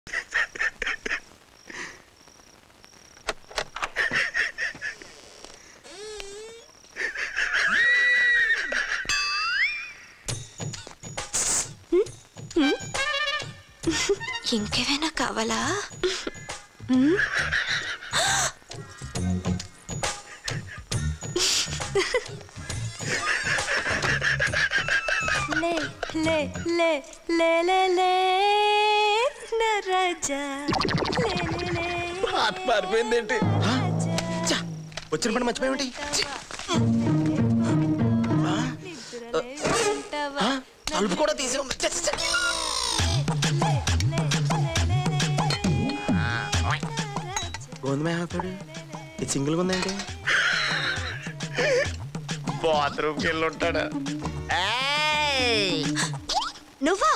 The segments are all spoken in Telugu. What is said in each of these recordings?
ఇంకేమైనా కావాలా లే లే లే లే లే లే నా రాజా లే లే లే హార్ట్ మారిపోయింది ఏంటి వచ్చిన పని మర్చిపోయేమిటి తలుపు కూడా తీసి ఉంది చ్చ, చ్చ, చ్చ. గోధుమ ఏమైపోయాడు ఇది సింగిల్ ఉందేంటి బాత్రూమ్కి వెళ్ళి ఉంటాడా నువ్వా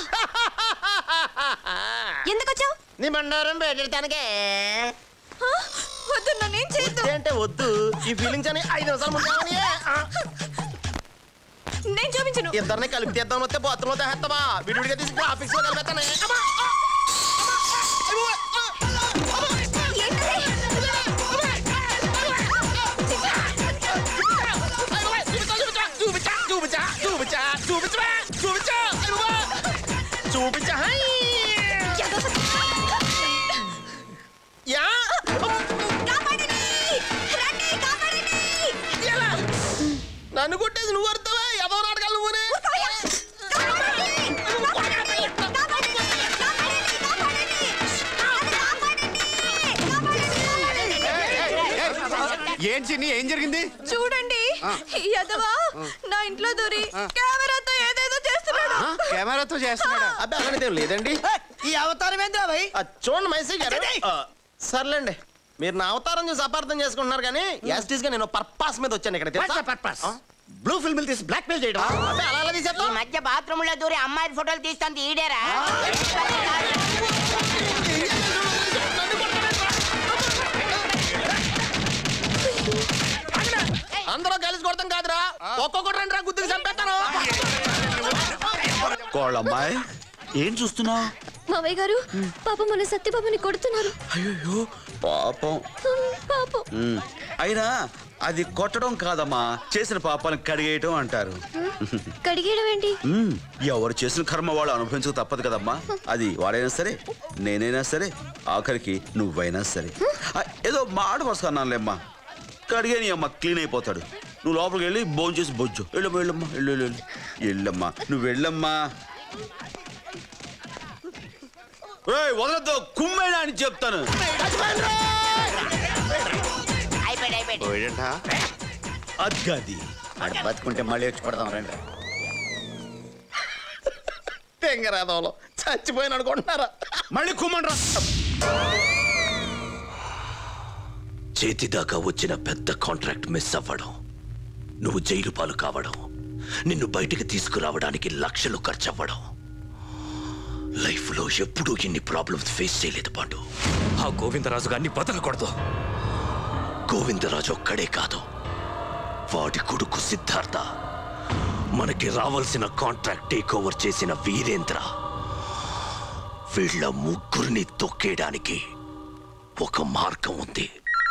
ఎందుకు వచ్చావు నీ బండారం పెట్టడానికే వద్దు నన్నేం చేయొద్దు అంటే వద్దు ఈ ఫీలింగ్స్ అని ఐదు నిమిషాలు ముందు నేను చూపించను ఇద్దరిని కలిపి తీద్దాం వస్తే బాత్రూమ్ లో తెస్తావా విడివిడిగా తీసుకుని ఆఫీస్ లో కలిపేస్తానే అమ్మా! చూపించా చూపించా చూపించా చూపించా చూపించా చూపించా హై! యా ఎలా? నన్ను కొట్టేసి నువ్వు అర్థవా ఏదో నాటకాలు నువ్వునే ఏం చిన్ని ఏం జరిగింది చూడండి ఈ యదవా నా ఇంట్లో దూరి కెమెరాతో ఏదేదో చేస్తున్నాడు కెమెరాతో చేస్తున్నాడా అబ్బాయి అలాంటిదేం లేదండి ఈ అవతారం ఏంద్రా భయ్ ఆ, చూడండి మైసీ గారు ఆ, సర్లేండి మీరు నా అవతారం చూసి అపార్థం చేసుకుంటున్నారు కానీ యాస్టీస్ గా నేను పర్పాస్ మీద వచ్చాను ఇక్కడ తెలుసా పర్పస్ బ్లూ ఫిల్మ్ తీసి బ్లాక్ మెయిల్ చేయడం అబ్బాయి అలా అలా ఈ తీసేద్దాం మధ్య బాత్రూమ్ లో దూరి అమ్మాయి ఫోటోలు తీస్తాంది ఈడేరా అందరూ కలిసి కొడతాం కాదురా ఒక్కొక్కటి రండి రా గుద్దుకు చంపేస్తాను కోళ్ళమ్మాయి ఏం చూస్తున్నావు మావయ్య గారు పాపం మన సత్యబాబుని కొడుతున్నారు అయ్యో పాపం పాపం ఉమ్. అయినా అది కొట్టడం కాదమ్మా చేసిన పాపాలను కడిగేయటం అంటారు కడిగేయడం ఏంటి ఉమ్. ఎవరు చేసిన కర్మ వాళ్ళు అనుభవించక తప్పదు కదమ్మా అది వాడైనా సరే నేనైనా సరే ఆఖరికి నువ్వైనా సరే ఆ, ఏదో మాట వస్తున్నానులేమ్మా కడిగేని అమ్మ క్లీన్ అయిపోతాడు నువ్వు లోపలికి వెళ్ళి భోజనం చేసి బొజ్జు వెళ్ళమ్మా వెళ్ళమ్మా వెళ్ళు వెళ్ళు, వెళ్ళు వెళ్ళమ్మా నువ్వు వెళ్ళమ్మా ఏయ్, వదలొద్దు కుమ్మేనా అని చెప్తాను అయిపోయాడు అయిపోయాడు అద్గది ఆడు బతుకుంటే మళ్ళీ వచ్చి పడదాం రండి తెంగరాదంలో చచ్చిపోయిన అనుకుంటున్నారా మళ్ళీ కుమ్మండ్రా చేతిదాకా వచ్చిన పెద్ద కాంట్రాక్ట్ మిస్ అవ్వడం నువ్వు జైలు పాలు కావడం నిన్ను బయటికి తీసుకురావడానికి లక్షలు ఖర్చు అవ్వడం లైఫ్లో ఎప్పుడూ ఇన్ని ప్రాబ్లమ్స్ ఫేస్ చేయలేదు పాండు ఆ గోవిందరాజు గారిని బతకూడదు గోవిందరాజు ఒక్కడే కాదు వాడి కొడుకు సిద్ధార్థ మనకి రావాల్సిన కాంట్రాక్ట్ టేక్ ఓవర్ చేసిన వీరేంద్ర వీళ్ళ ముగ్గురిని తొక్కేయడానికి ఒక మార్గం ఉంది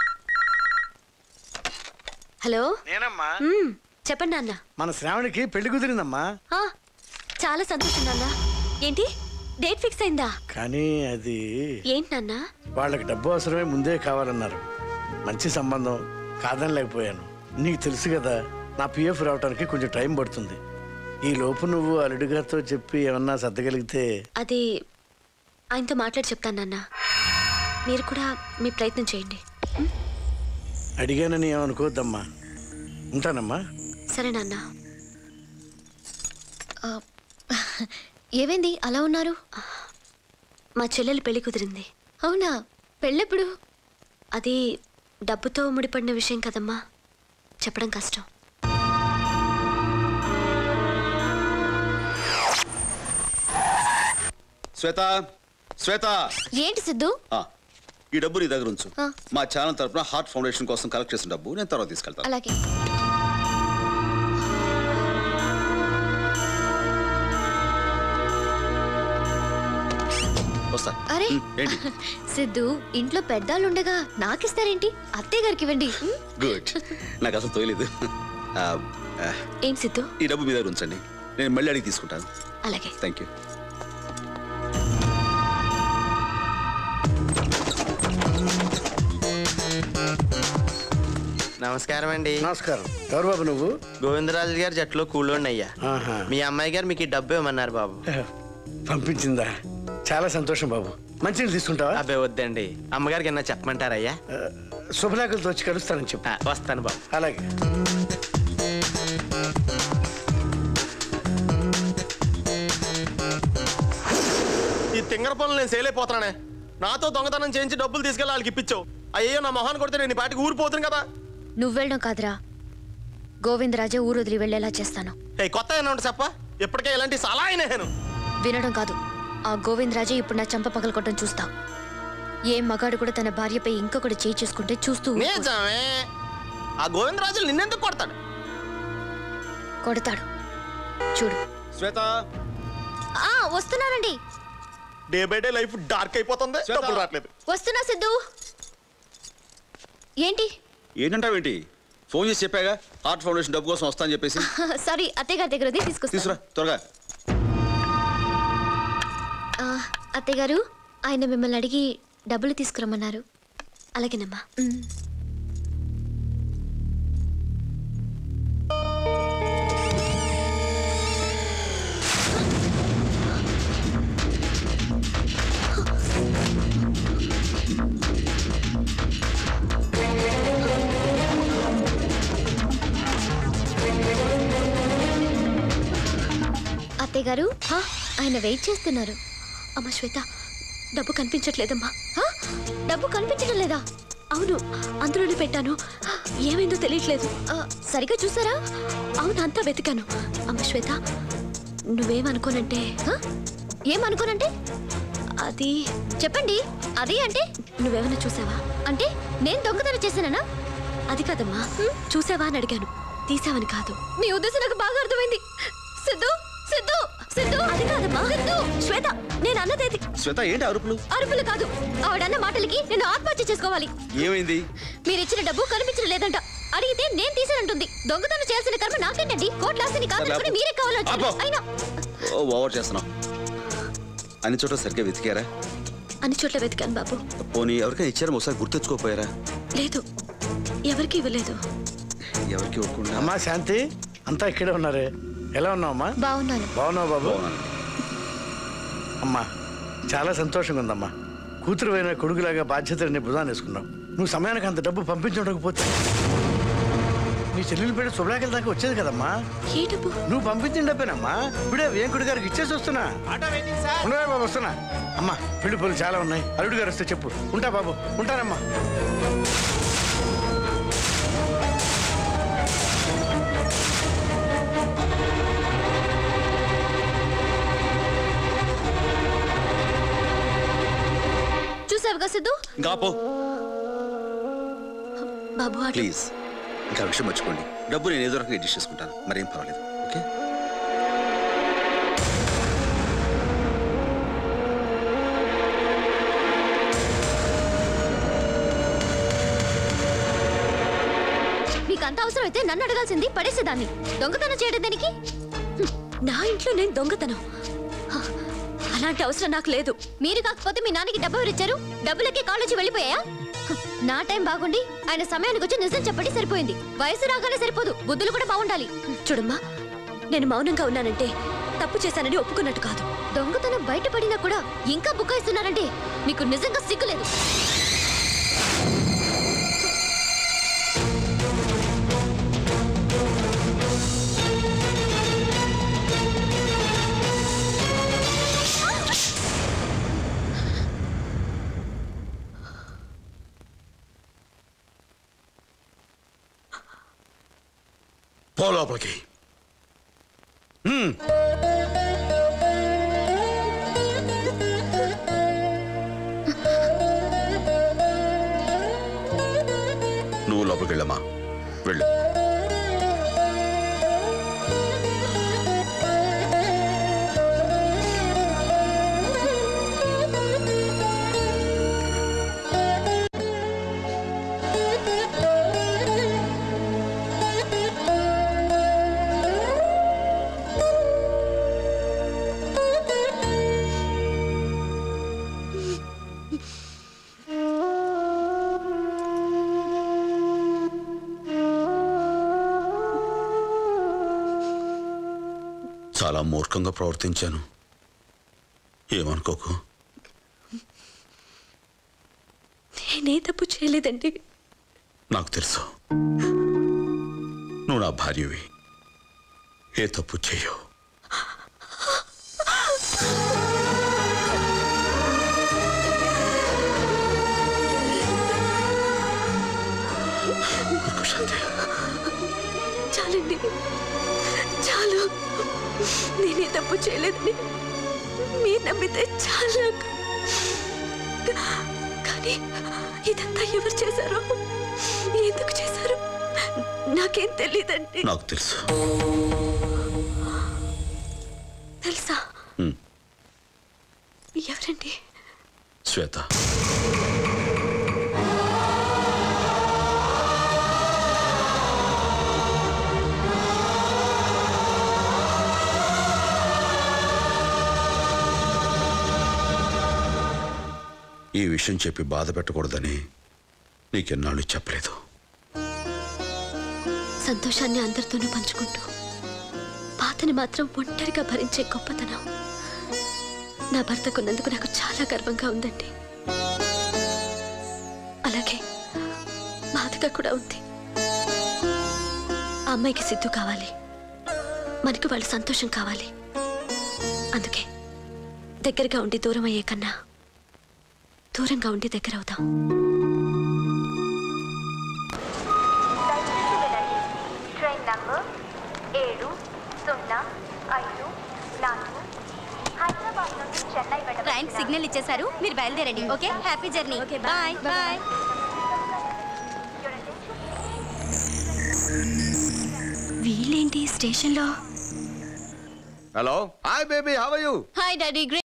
హలో నేనమ్మా మ్మ్, చెప్పండి నాన్న మన శ్రావణికి పెళ్లి కుదిరిందమ్మా ఆ, చాలా సంతోషం నాన్న ఏంటి డేట్ ఫిక్స్ అయిందా కానీ అది ఏంటి నాన్న వాళ్ళకి డబ్బు అవసరమే ముందే కావాలన్నారు మంచి సంబంధం కాదనలేకపోయాను నీకు తెలుసు కదా నా పిఎఫ్ రావడానికి కొంచెం టైం పడుతుంది ఈ లోపు నువ్వు అల్లుడి గారితో చెప్పి ఏమన్నా సర్దగలిగితే అది ఆయనతో మాట్లాడి చెప్తాను నాన్న మీరు కూడా మీ ప్రయత్నం చేయండి అడిగానని ఏమనుకోవద్దమ్మా ఉంటానమ్మా సరే నాన్న ఆ, ఏమైంది అలా ఉన్నారు మా చెల్లెలు పెళ్లి కుదిరింది అవునా పెళ్ళెప్పుడు అది డబ్బుతో ముడిపడిన విషయం కదమ్మా చెప్పడం కష్టం శ్వేత శ్వేత ఏంటి సిద్ధు ఆ, ఈ డబ్బు నీ దగ్గర ఉంచు ఆ. మా ఛానల్ తరపున హార్ట్ ఫౌండేషన్ కోసం కలెక్ట్ చేసిన డబ్బు నేను తర్వాత తీసుకెళ్తాను అలాగే వస్తా అరే ఉమ్, ఏంటి సిద్ధు ఇంట్లో పెద్దాళ్ళు ఉండగా నాకిస్తారేంటి అత్తయ్య గారికి ఇవ్వండి ఉమ్, గుడ్ నాకు అసలు తోయలేదు ఆ, ఆ, ఏం సిద్ధు ఈ డబ్బు మీద ఉంచండి నేను మళ్ళీ అడిగి తీసుకుంటాను అలాగే థ్యాంక్ యూ నమస్కారం అండి నమస్కారం ఎవరు బాబు నువ్వు గోవిందరాజు గారి జట్లో కూలోండి అయ్యా ఆహా. మీ అమ్మాయి గారు మీకు ఈ డబ్బు ఇవ్వమన్నారు బాబు పంపించిందా చాలా సంతోషం బాబు మంచినీళ్ళు తీసుకుంటావా అబ్బాయి వద్దండి అమ్మగారికి ఏమన్నా చెప్పమంటారయ్యా ఆ, శుభలేఖలతో వచ్చి కలుస్తానని చెప్పు ఆ, వస్తాను బాబు అలాగే ఈ తింగర పనులు నేను సేలైపోతున్నానే నాతో దొంగతనం చేయించి డబ్బులు తీసుకెళ్ళి వాళ్ళకి ఇప్పించావు అయ్యో నా మొహాన్ని కొడితే నేను ఈ పాటికి ఊరిపోతుంది కదా నువ్వు వెళ్ళడం కాదురా గోవిందరాజే ఊరు వదిలి వెళ్ళేలా చేస్తాను ఏ కొత్త ఏమన్నా ఉంటే చెప్ప ఇప్పటికే ఇలాంటి సలా అయినా నేను వినడం కాదు ఆ గోవిందరాజే ఇప్పుడు నా చంప పగలకొట్టడం చూస్తా ఏ మగాడు కూడా తన భార్యపై ఇంకొకటి చేయి చేసుకుంటే చూస్తూ ఊరుకోడు. నిజమే ఆ గోవిందరాజులు నిన్నెందుకు కొడతాడు కొడతాడు చూడు శ్వేత ఆ వస్తున్నానండి day by day life dark అయిపోతుంది డబ్బులు రావట్లేదు వస్తున్నా సిద్ధు ఏంటి ఏంటంటావేంటి ఫోన్ చేసి చెప్పాగా హార్ట్ ఫౌండేషన్ డబ్బు కోసం వస్తా అని చెప్పేసి సారీ అత్తయ్య గారి దగ్గర ఉంది, తీసుకొస్తా తీసురా త్వరగా ఆ, అత్తయ్య గారు ఆయన మిమ్మల్ని అడిగి డబ్బులు తీసుకురమ్మన్నారు అలాగేనమ్మా ఉమ్. అత్తయ్య గారు హా, ఆయన వెయిట్ చేస్తున్నారు అమ్మ శ్వేత డబ్బు కనిపించట్లేదమ్మా హా? డబ్బు కనిపించడం లేదా అవును అందులోనే పెట్టాను ఏమైందో తెలియట్లేదు ఆ, సరిగా చూసారా అవును అంతా వెతికాను అమ్మ శ్వేత నువ్వేమనుకోనంటే హా? ఏమనుకోనంటే అది చెప్పండి అది అంటే నువ్వేమైనా చూసావా అంటే నేను దొంగతనం చేశానా అది కాదమ్మా చూసావా అని అడిగాను తీసావని కాదు మీ ఉద్దేశం నాకు బాగా అర్థమైంది సిద్ధు సిద్ధు సిద్ధు అది కాదమ్మా సిద్ధు శ్వేత నేను అన్నదేది శ్వేత ఏంటి అరుపులు అరుపులు కాదు ఆవిడన్న మాటలకి నేను ఆత్మహత్య చేసుకోవాలి ఏమైంది మీరు ఇచ్చిన డబ్బు కనిపించడం లేదంట అడిగితే నేను తీసానంటుంది దొంగతనం చేయాల్సిన కర్మ నాకేంటండి కోట్లాస్తిని కాదనుకుని మీరే కావాలంటే అబ్బో. అయినా ఓ ఓవర్ చేస్తున్నావు అన్ని చోట్ల సరిగ్గా వెతికారా అన్ని చోట్ల వెతికాను బాబు పోనీ ఎవరికైనా ఇచ్చారా ఒకసారి గుర్తెచ్చుకోపోయారా లేదు ఎవరికి ఇవ్వలేదు ఎవరికి ఇవ్వకుండా అమ్మా శాంతి అంతా ఇక్కడే ఉన్నారే ఎలా ఉన్నావమ్మా బాగున్నాను బాగున్నావు బాబు బాగున్నాను. అమ్మా చాలా సంతోషంగా ఉందమ్మా కూతురు అయిన కొడుకులాగా బాధ్యతని భుజాన్ని వేసుకున్నావు నువ్వు సమయానికి అంత డబ్బు పంపించకపోతే నీ చెల్లెలు పేరు శుభ్రాకెళ్ళ దాకా వచ్చేది కదమ్మా ఏ డబ్బు నువ్వు పంపించిన డబ్బేనమ్మా ఇప్పుడే వేంకుడి గారికి ఇచ్చేసి వస్తున్నా ఉండవే బాబు వస్తున్నా అమ్మా పెళ్లి పనులు చాలా ఉన్నాయి అల్లుడు గారు వస్తే చెప్పు ఉంటా బాబు ఉంటానమ్మా చూసావుగా సిద్ధు ఇంకా పో బాబు అటు ప్లీజ్ ఇంకా ఆ విషయం మర్చిపోండి డబ్బు నేను ఏదో రకంగా అడ్జస్ట్ చేసుకుంటాను మరేం పర్వాలేదు ఓకే మీకు అంత అవసరం అయితే నన్ను అడగాల్సింది పడేసేదాన్ని దొంగతనం చేయడం దానికి హ్మ్, నా ఇంట్లో నేను దొంగతనం హ, అలాంటి అవసరం నాకు లేదు మీరు కాకపోతే మీ నాన్నకి డబ్బు ఎవరిచ్చారు డబ్బులకి కాలేజీ వెళ్ళిపోయా హ, నా టైం బాగుండి ఆయన సమయానికి వచ్చి నిజం చెప్పండి సరిపోయింది వయసు రాగానే సరిపోదు బుద్ధులు కూడా బాగుండాలి హ్మ్, చూడమ్మా నేను మౌనంగా ఉన్నానంటే తప్పు చేశానని ఒప్పుకున్నట్టు కాదు దొంగతనం బయటపడినా కూడా ఇంకా బుకాయిస్తున్నారంటే మీకు నిజంగా సిగ్గులేదు పో లోపలికి నువ్వు లోపలికి వెళ్ళమ్మా వెళ్ళు చాలా మూర్ఖంగా ప్రవర్తించాను ఏమనుకోకు నేనే తప్పు చేయలేదండి నాకు తెలుసు నువ్వు నా భార్యవి ఏ తప్పు చేయవు ఊరుకో శాంతి. చాలండి చాలు నేనే తప్పు చేయలేదని మీరు నమ్మితే చాలు కానీ ఇదంతా ఎవరు చేశారో ఎందుకు చేశారు నాకేం తెలియదండి నాకు తెలుసు తెలుసా ఉమ్, ఎవరండి శ్వేత ఈ విషయం చెప్పి బాధ పెట్టకూడదని నీకెన్నాళ్ళు చెప్పలేదు సంతోషాన్ని అందరితోనూ పంచుకుంటూ బాధని మాత్రం ఒంటరిగా భరించే గొప్పతనం నా భర్తకున్నందుకు నాకు చాలా గర్వంగా ఉందండి అలాగే బాధగా కూడా ఉంది ఆ అమ్మాయికి సిద్ధు కావాలి మనకి వాళ్ళ సంతోషం కావాలి అందుకే దగ్గరగా ఉండి దూరం అయ్యే కన్నా దూరంగా ఉండి దగ్గర అవుదాం దయచేసి వినండి ట్రైన్ నంబర్ ఏడు సున్నా ఐదు నాలుగు హైదరాబాద్ నుండి చెన్నై ట్రైన్ సిగ్నల్ ఇచ్చేశారు మీరు బయలుదేరండి okay happy journey okay bye bye వీళ్ళేంటి స్టేషన్లో hello hi baby how are you hi daddy